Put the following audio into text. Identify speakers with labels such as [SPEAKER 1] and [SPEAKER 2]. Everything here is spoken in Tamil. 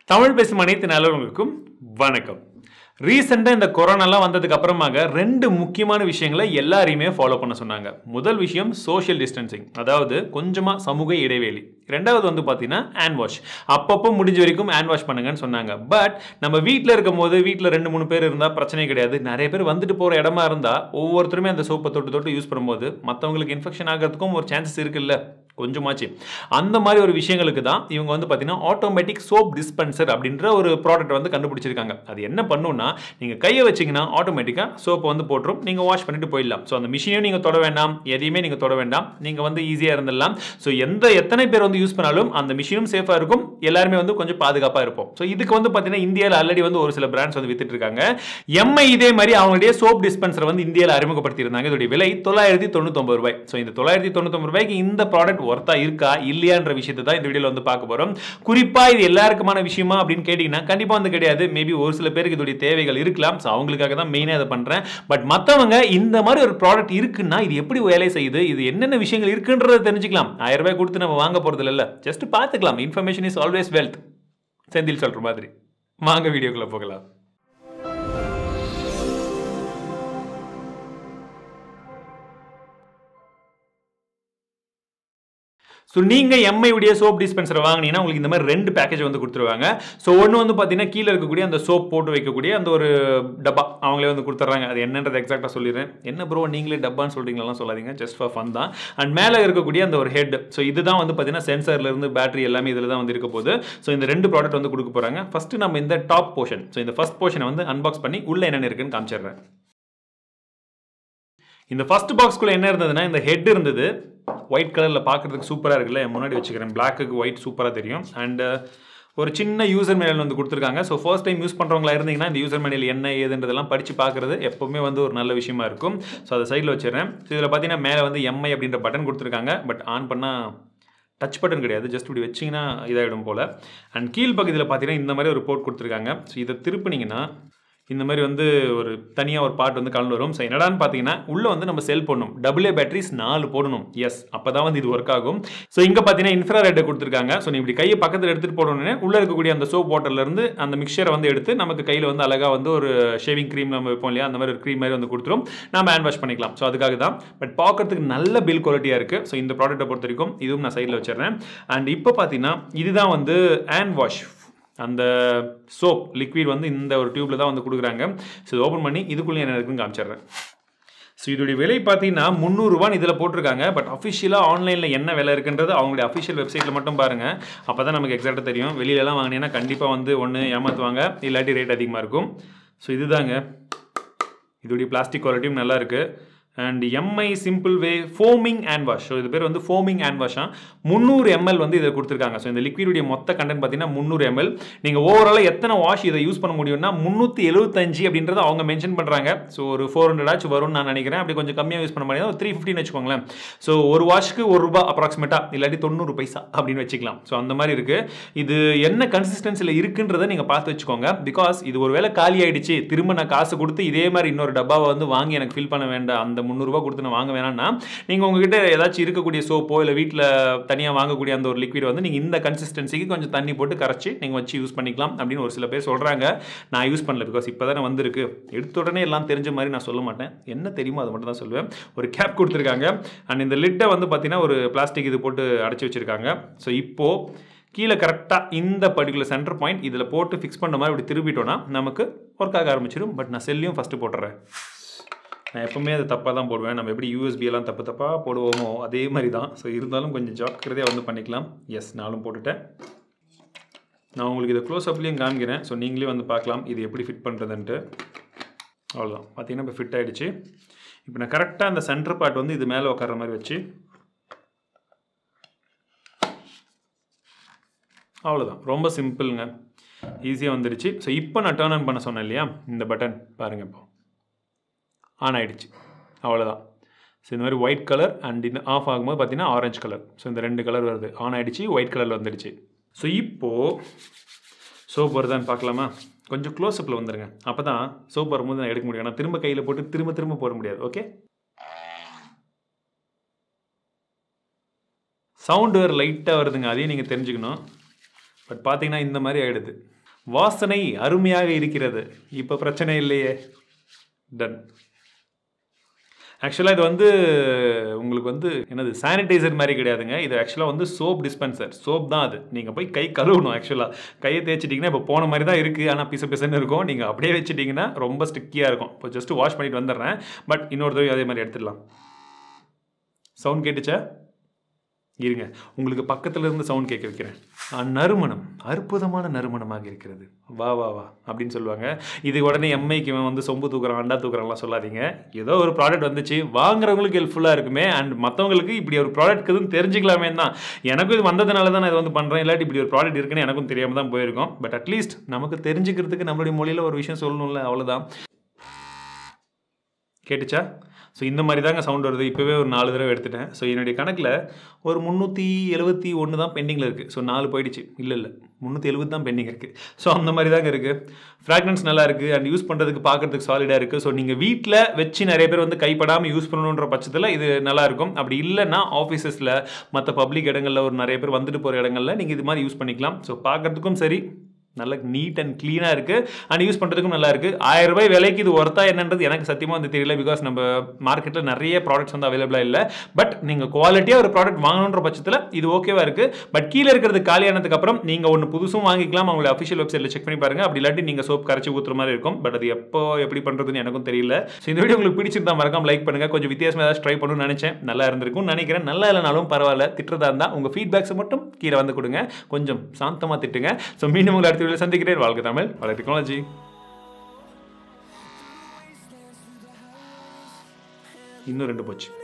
[SPEAKER 1] தமிழ் பேசும் அனைத்து நல்லவங்களுக்கும் வணக்கம் ரீசெண்டாக இந்த கொரோனாலாம் வந்ததுக்கு அப்புறமாக ரெண்டு முக்கியமான விஷயங்களை எல்லாரையுமே ஃபாலோ பண்ண சொன்னாங்க முதல் விஷயம் சோஷியல் டிஸ்டன்சிங் அதாவது கொஞ்சமாக சமூக இடைவெளி ரெண்டாவது வந்து பார்த்தீங்கன்னா ஹேண்ட் வாஷ் அப்பப்போ முடிஞ்ச வரைக்கும் ஹேண்ட் வாஷ் பண்ணுங்கன்னு சொன்னாங்க பட் நம்ம வீட்டில் இருக்கும் போது வீட்டில் ரெண்டு மூணு பேர் இருந்தால் பிரச்சனை கிடையாது நிறைய பேர் வந்துட்டு போகிற இடமா இருந்தால் ஒவ்வொருத்தருமே அந்த சோப்பை தொட்டு தொட்டு யூஸ் பண்ணும்போது மற்றவங்களுக்கு இன்ஃபெக்ஷன் ஆகிறதுக்கும் ஒரு சான்சஸ் இருக்குல்ல கொஞ்சமாச்சு அந்த மாதிரி ஒரு விஷயங்களுக்கு தான் இவங்க வந்து பார்த்தீங்கன்னா ஆட்டோமேட்டிக் சோப் டிஸ்பென்சர் அப்படின்ற ஒரு ப்ராடக்ட் வந்து கண்டுபிடிச்சிருக்காங்க அது என்ன பண்ணுன்னா நீங்கள் கையை வச்சிங்கன்னா ஆட்டோமேட்டிக்காக சோப்பை வந்து போட்டுரும் நீங்கள் வாஷ் பண்ணிட்டு போயிடலாம் ஸோ அந்த மிஷினையும் நீங்கள் தொட வேண்டாம் எதையுமே நீங்கள் தொட வேண்டாம் நீங்கள் வந்து ஈஸியாக இருந்துடலாம் ஸோ எந்த எத்தனை பேர் வந்து யூஸ் பண்ணாலும் அந்த மிஷினும் சேஃபாக இருக்கும் எல்லாருமே வந்து கொஞ்சம் பாதுகாப்பாக இருப்போம் ஸோ இதுக்கு வந்து பார்த்தீங்கன்னா இந்தியாவில் ஆல்ரெடி வந்து ஒரு சில பிராண்ட்ஸ் வந்து வித்துட்டு இருக்காங்க எம்ஐ இதே மாதிரி அவங்களுடைய சோப் டிஸ்பென்சர் வந்து இந்தியாவில் அறிமுகப்படுத்தியிருந்தாங்க இதோடைய விலை தொள்ளாயிரத்தி தொண்ணூத்தொம்பது ரூபாய் ஸோ இந்த தொள்ளாயிரத்தி தொண்ணூத்தொம்பது ரூபாய்க்கு இந்த ப்ராடக்ட் ஒர்த்தா இருக்கா இல்லையான்ற விஷயத்தை தான் இந்த வீடியோவில் வந்து பார்க்க போகிறோம் குறிப்பாக இது எல்லாருக்குமான விஷயமா அப்படின்னு கேட்டிங்கன்னா கண்டிப்பாக வந்து கிடையாது மேபி ஒரு சில பேருக்கு இதோடைய தேவைகள் இருக்கலாம் ஸோ அவங்களுக்காக தான் மெயினாக இதை பண்ணுறேன் பட் மற்றவங்க இந்த மாதிரி ஒரு ப்ராடக்ட் இருக்குன்னா இது எப்படி வேலை செய்யுது இது என்னென்ன விஷயங்கள் இருக்குன்றதை தெரிஞ்சுக்கலாம் ஆயிரம் ரூபாய் கொடுத்து நம்ம வாங்க போகிறது இல்லை ஜஸ்ட் பார்த்துக்கலாம் information is always wealth Senthil சொல்கிற மாதிரி வாங்க வீடியோக்குள்ளே போகலாம் ஸோ நீங்கள் எம்ஐ உடைய சோப் டிஸ்பென்சரை வாங்கினீங்கன்னா உங்களுக்கு இந்த மாதிரி ரெண்டு பேக்கேஜ் வந்து கொடுத்துருவாங்க ஸோ ஒன்று வந்து பார்த்தீங்கன்னா கீழே இருக்கக்கூடிய அந்த சோப் போட்டு வைக்கக்கூடிய அந்த ஒரு டப்பா அவங்களே வந்து கொடுத்துட்றாங்க அது என்னன்றது எக்ஸாக்டாக சொல்லிடுறேன் என்ன ப்ரோ நீங்களே டப்பான்னு சொல்கிறீங்களா சொல்லாதீங்க ஜஸ்ட் ஃபார் ஃபன் தான் அண்ட் மேலே இருக்கக்கூடிய அந்த ஒரு ஹெட் ஸோ இதுதான் வந்து பார்த்தீங்கன்னா சென்சர்லேருந்து பேட்டரி எல்லாமே இதில் தான் வந்து இருக்க போகுது ஸோ இந்த ரெண்டு ப்ராடக்ட் வந்து கொடுக்க போகிறாங்க ஃபஸ்ட்டு நம்ம இந்த டாப் போர்ஷன் ஸோ இந்த ஃபஸ்ட் போர்ஷனை வந்து அன்பாக்ஸ் பண்ணி உள்ளே என்னென்ன இருக்குன்னு காமிச்சிடுறேன் இந்த ஃபர்ஸ்ட் பாக்ஸ்க்குள்ளே என்ன இருந்ததுன்னா இந்த ஹெட் இருந்தது ஒயிட் கலரில் பார்க்குறதுக்கு சூப்பராக இருக்குல்ல என் முன்னாடி வச்சுக்கிறேன் பிளாக்குக்கு ஒயிட் சூப்பராக தெரியும் அண்ட் ஒரு சின்ன யூசர் மேனுவல் வந்து கொடுத்துருக்காங்க ஸோ ஃபர்ஸ்ட் டைம் யூஸ் பண்ணுறவங்களா இருந்தீங்கன்னா இந்த யூசர் மேனுவல் என்ன ஏதுன்றதெல்லாம் படித்து பார்க்குறது எப்போவுமே வந்து ஒரு நல்ல விஷயமா இருக்கும் ஸோ அதை சைடில் வச்சிடறேன் ஸோ இதில் பார்த்தீங்கன்னா மேலே வந்து எம்ஐ அப்படின்ற பட்டன் கொடுத்துருக்காங்க பட் ஆன் பண்ணால் டச் பட்டன் கிடையாது ஜஸ்ட் இப்படி வச்சிங்கன்னா இதாகிடும் போல் அண்ட் கீழ் பகுதியில் பார்த்தீங்கன்னா இந்த மாதிரி ஒரு போர்ட் கொடுத்துருக்காங்க ஸோ இதை திருப்பினீங்கன்னா இந்த மாதிரி வந்து ஒரு தனியாக ஒரு பார்ட் வந்து கலந்து வரும் ஸோ என்னடான்னு பார்த்தீங்கன்னா உள்ளே வந்து நம்ம செல் பண்ணணும் டபுள் ஏ பேட்டரிஸ் நாலு போடணும் எஸ் அப்போ தான் வந்து இது ஒர்க் ஆகும் ஸோ இங்கே பார்த்தீங்கன்னா இன்ஃப்ரா ரெட்டை கொடுத்துருக்காங்க ஸோ நீ இப்படி கையை பக்கத்தில் எடுத்துகிட்டு போடணுன்னே உள்ளே இருக்கக்கூடிய அந்த சோப் வாட்டர்லேருந்து அந்த மிக்சரை வந்து எடுத்து நமக்கு கையில் வந்து அழகாக வந்து ஒரு ஷேவிங் க்ரீம் நம்ம வைப்போம் இல்லையா அந்த மாதிரி ஒரு க்ரீம் மாதிரி வந்து கொடுத்துரும் நம்ம ஹேண்ட் வாஷ் பண்ணிக்கலாம் ஸோ அதுக்காக தான் பட் பார்க்கறதுக்கு நல்ல பில் குவாலிட்டியாக இருக்குது ஸோ இந்த ப்ராடக்ட்டை பொறுத்த வரைக்கும் இதுவும் நான் சைடில் வச்சிடுறேன் அண்ட் இப்போ பார்த்தீங்கன்னா இதுதான் வந்து ஹேண்ட் வாஷ் அந்த சோப் லிக்விட் வந்து இந்த ஒரு டியூப்பில் தான் வந்து கொடுக்குறாங்க ஸோ இது ஓப்பன் பண்ணி இதுக்குள்ளே என்ன இருக்குன்னு காமிச்சிடுறேன் ஸோ இதோடைய விலை பார்த்தீங்கன்னா முந்நூறுரூவான்னு இதில் போட்டிருக்காங்க பட் அஃபிஷியலாக ஆன்லைனில் என்ன விலை இருக்குன்றது அவங்களுடைய அஃபிஷியல் வெப்சைட்டில் மட்டும் பாருங்கள் அப்போ தான் நமக்கு எக்ஸாக்டாக தெரியும் வெளியிலலாம் வாங்கினீங்கன்னா கண்டிப்பாக வந்து ஒன்று ஏமாற்றுவாங்க இல்லாட்டி ரேட் அதிகமாக இருக்கும் ஸோ இதுதாங்க இதோடைய பிளாஸ்டிக் குவாலிட்டியும் நல்லா இருக்குது and MI simple way foaming hand wash so இது பேர் வந்து ஃபோமிங் ஹேண்ட் வாஷா முந்நூறு எம்எல் வந்து இதை கொடுத்துருக்காங்க ஸோ இந்த லிக்விடுடைய மொத்த கண்டென்ட் பார்த்தீங்கன்னா முந்நூறு எம்எல் நீங்கள் ஓவராலாக எத்தனை வாஷ் இதை யூஸ் பண்ண முடியும்னா முந்நூற்றி எழுபத்தஞ்சு அப்படின்றத அவங்க மென்ஷன் பண்ணுறாங்க ஸோ ஒரு ஃபோர் ஹண்ட்ரட் ஆச்சு வரும்னு நான் நினைக்கிறேன் அப்படி கொஞ்சம் கம்மியாக யூஸ் பண்ண முடியாது ஒரு த்ரீ ஃபிஃப்டின்னு வச்சுக்கோங்களேன் ஸோ ஒரு வாஷ்க்கு ஒரு ரூபா அப்ராக்சிமேட்டாக இல்லாட்டி தொண்ணூறு பைசா அப்படின்னு வச்சுக்கலாம் ஸோ அந்த மாதிரி இருக்குது இது என்ன கன்சிஸ்டன்சியில் இருக்குன்றதை நீங்கள் பார்த்து வச்சுக்கோங்க பிகாஸ் இது ஒரு வேளை காலி ஆயிடுச்சு திரும்ப நான் காசு கொடுத்து இதே மாதிரி இன்னொரு டப்பாவை வந்து வாங்கி எனக்கு ஃபில் பண்ண வேண்டாம் அந்த முந்நூறுரூவா கொடுத்து நான் வாங்க வேணாம்னா நீங்கள் உங்ககிட்ட ஏதாச்சும் இருக்கக்கூடிய சோப்போ இல்லை வீட்டில் தனியாக வாங்கக்கூடிய அந்த ஒரு லிக்விட் வந்து நீங்கள் இந்த கன்சிஸ்டன்சிக்கு கொஞ்சம் தண்ணி போட்டு கரைச்சி நீங்கள் வச்சு யூஸ் பண்ணிக்கலாம் அப்படின்னு ஒரு சில பேர் சொல்கிறாங்க நான் யூஸ் பண்ணல பிகாஸ் இப்போ தானே வந்திருக்கு எடுத்த உடனே எல்லாம் தெரிஞ்ச மாதிரி நான் சொல்ல மாட்டேன் என்ன தெரியுமோ அதை மட்டும் தான் சொல்லுவேன் ஒரு கேப் கொடுத்துருக்காங்க அண்ட் இந்த லிட்டை வந்து பார்த்தீங்கன்னா ஒரு பிளாஸ்டிக் இது போட்டு அடைச்சி வச்சுருக்காங்க ஸோ இப்போது கீழே கரெக்டாக இந்த பர்டிகுலர் சென்டர் பாயிண்ட் இதில் போட்டு ஃபிக்ஸ் பண்ணுற மாதிரி இப்படி திருப்பிட்டோன்னா நமக்கு ஒர்க் ஆக ஆரம்பிச்சிடும் பட் நான் செல்லையும் ஃபஸ்ட்டு போட்டுறேன் நான் எப்பவுமே அது தப்பாக தான் போடுவேன் நம்ம எப்படி யூஎஸ்பி எல்லாம் தப்பு தப்பாக போடுவோமோ அதே மாதிரி தான் ஸோ இருந்தாலும் கொஞ்சம் ஜாக்கிரதையாக வந்து பண்ணிக்கலாம் எஸ் நானும் போட்டுட்டேன் நான் உங்களுக்கு இதை க்ளோஸ் அப்லேயும் காமிக்கிறேன் ஸோ நீங்களே வந்து பார்க்கலாம் இது எப்படி ஃபிட் பண்ணுறதுன்ட்டு அவ்வளோதான் பார்த்தீங்கன்னா இப்போ ஃபிட் ஆகிடுச்சு இப்போ நான் கரெக்டாக அந்த சென்டர் பார்ட் வந்து இது மேலே உட்கார மாதிரி வச்சு அவ்வளோதான் ரொம்ப சிம்பிளுங்க ஈஸியாக வந்துடுச்சு ஸோ இப்போ நான் டேர்ன் ஆன் பண்ண சொன்னேன் இல்லையா இந்த பட்டன் பாருங்கள் இப்போ ஆன் ஆகிடுச்சு அவ்வளோதான் ஸோ இந்த மாதிரி ஒயிட் கலர் அண்ட் இந்த ஆஃப் ஆகும்போது பார்த்தீங்கன்னா ஆரஞ்சு கலர் ஸோ இந்த ரெண்டு கலர் வருது ஆன் ஆகிடுச்சு ஒயிட் கலரில் வந்துடுச்சு ஸோ இப்போது சோப் வருதான்னு பார்க்கலாமா கொஞ்சம் க்ளோஸ்அப்பில் வந்துடுங்க அப்போ தான் சோப் வரும்போது நான் எடுக்க முடியும் நான் திரும்ப கையில் போட்டு திரும்ப திரும்ப போட முடியாது ஓகே சவுண்டு வேறு லைட்டாக வருதுங்க அதையும் நீங்கள் தெரிஞ்சுக்கணும் பட் பார்த்தீங்கன்னா இந்த மாதிரி ஆகிடுது வாசனை அருமையாக இருக்கிறது இப்போ பிரச்சனை இல்லையே டன் ஆக்சுவலாக இது வந்து உங்களுக்கு வந்து என்னது சானிடைசர் மாதிரி கிடையாதுங்க இது ஆக்சுவலாக வந்து சோப் டிஸ்பென்சர் சோப் தான் அது நீங்கள் போய் கை கழுவணும் ஆக்சுவலாக கையை தேய்ச்சிட்டிங்கன்னா இப்போ போன மாதிரி தான் இருக்குது ஆனால் பிச பிசன்னு இருக்கும் நீங்கள் அப்படியே வச்சிட்டிங்கன்னா ரொம்ப ஸ்டிக்கியாக இருக்கும் இப்போ ஜஸ்ட் வாஷ் பண்ணிட்டு வந்துடுறேன் பட் இன்னொரு தடவை அதே மாதிரி எடுத்துடலாம் சவுண்ட் கேட்டுச்சா இருங்க உங்களுக்கு பக்கத்துல இருந்து சவுண்ட் கேட்க வைக்கிறேன் ஆ, நறுமணம் அற்புதமான நறுமணமாக இருக்கிறது வா வா வா அப்படின்னு சொல்லுவாங்க இது உடனே எம்ஐக்கு இவன் வந்து சொம்பு தூக்குறான் அண்டா தூக்குறான்லாம் சொல்லாதீங்க ஏதோ ஒரு ப்ராடக்ட் வந்துச்சு வாங்குறவங்களுக்கு ஹெல்ப்ஃபுல்லாக இருக்குமே அண்ட் மற்றவங்களுக்கு இப்படி ஒரு ப்ராடக்ட் இருக்குதுன்னு தெரிஞ்சுக்கலாமே தான் எனக்கும் இது வந்ததுனால தான் நான் இதை வந்து பண்ணுறேன் இல்லாட்டி இப்படி ஒரு ப்ராடக்ட் இருக்குன்னு எனக்கும் தெரியாமல் தான் போயிருக்கும் பட் அட்லீஸ்ட் நமக்கு தெரிஞ்சுக்கிறதுக்கு நம்மளுடைய மொழியில் ஒரு விஷயம் சொல்லணும்ல அவ்வளோதான் கேட்டுச்சா ஸோ இந்த மாதிரி தாங்க சவுண்ட் வருது இப்போவே ஒரு நாலு தடவை எடுத்துட்டேன் ஸோ என்னுடைய கணக்கில் ஒரு முந்நூற்றி எழுபத்தி ஒன்று தான் பெண்டிங்கில் இருக்குது ஸோ நாலு போயிடுச்சு இல்லை இல்லை முந்நூற்றி எழுபது தான் பெண்டிங் இருக்குது ஸோ அந்த மாதிரி தாங்க இருக்குது ஃப்ராக்ரன்ஸ் நல்லா இருக்குது அண்ட் யூஸ் பண்ணுறதுக்கு பார்க்குறதுக்கு சாலிடாக இருக்குது ஸோ நீங்கள் வீட்டில் வச்சு நிறைய பேர் வந்து கைப்படாமல் யூஸ் பண்ணணுன்ற பட்சத்தில் இது நல்லா இருக்கும் அப்படி இல்லைன்னா ஆஃபீஸஸில் மற்ற பப்ளிக் இடங்களில் ஒரு நிறைய பேர் வந்துட்டு போகிற இடங்களில் நீங்கள் இது மாதிரி யூஸ் பண்ணிக்கலாம் ஸோ பார்க்குறதுக்கும் சரி நல்ல நீட் அண்ட் க்ளீனாக இருக்குது அண்ட் யூஸ் பண்ணுறதுக்கும் நல்லா இருக்குது ஆயிரம் ரூபாய் விலைக்கு இது ஒர்த்தா என்னன்றது எனக்கு சத்தியமாக வந்து தெரியல பிகாஸ் நம்ம மார்க்கெட்டில் நிறைய ப்ராடக்ட்ஸ் வந்து அவைலபிளாக இல்லை பட் நீங்கள் குவாலிட்டியாக ஒரு ப்ராடக்ட் வாங்கணுன்ற பட்சத்தில் இது ஓகேவா இருக்குது பட் கீழே இருக்கிறது காலியானதுக்கு அப்புறம் நீங்கள் ஒன்று புதுசும் வாங்கிக்கலாம் அவங்களோட அஃபிஷியல் வெப்சைட்டில் செக் பண்ணி பாருங்க அப்படி இல்லாட்டி நீங்கள் சோப் கரைச்சி ஊற்றுற மாதிரி இருக்கும் பட் அது எப்போ எப்படி பண்ணுறதுன்னு எனக்கும் தெரியல ஸோ இந்த வீடியோ உங்களுக்கு பிடிச்சிருந்தா மறக்காம லைக் பண்ணுங்கள் கொஞ்சம் வித்தியாசமாக ஏதாச்சும் ட்ரை பண்ணணும்னு நினச்சேன் நல்லா இருந்திருக்கும் நினைக்கிறேன் நல்லா இல்லைனாலும் பரவாயில்ல திட்டுறதா இருந்தால் உங்கள் ஃபீட்பேக்ஸை மட்டும் கீழே வந்து கொடுங்க கொஞ்சம் சாந்தமாக திட்டுங்க ஸோ மீண்டும் உங்களை அடுத்த வீடியோவில் சந்திக்கிறேன் வாழ்க்கை தமிழ் வள டெக்னாலஜி இன்னும் ரெண்டு போச்சு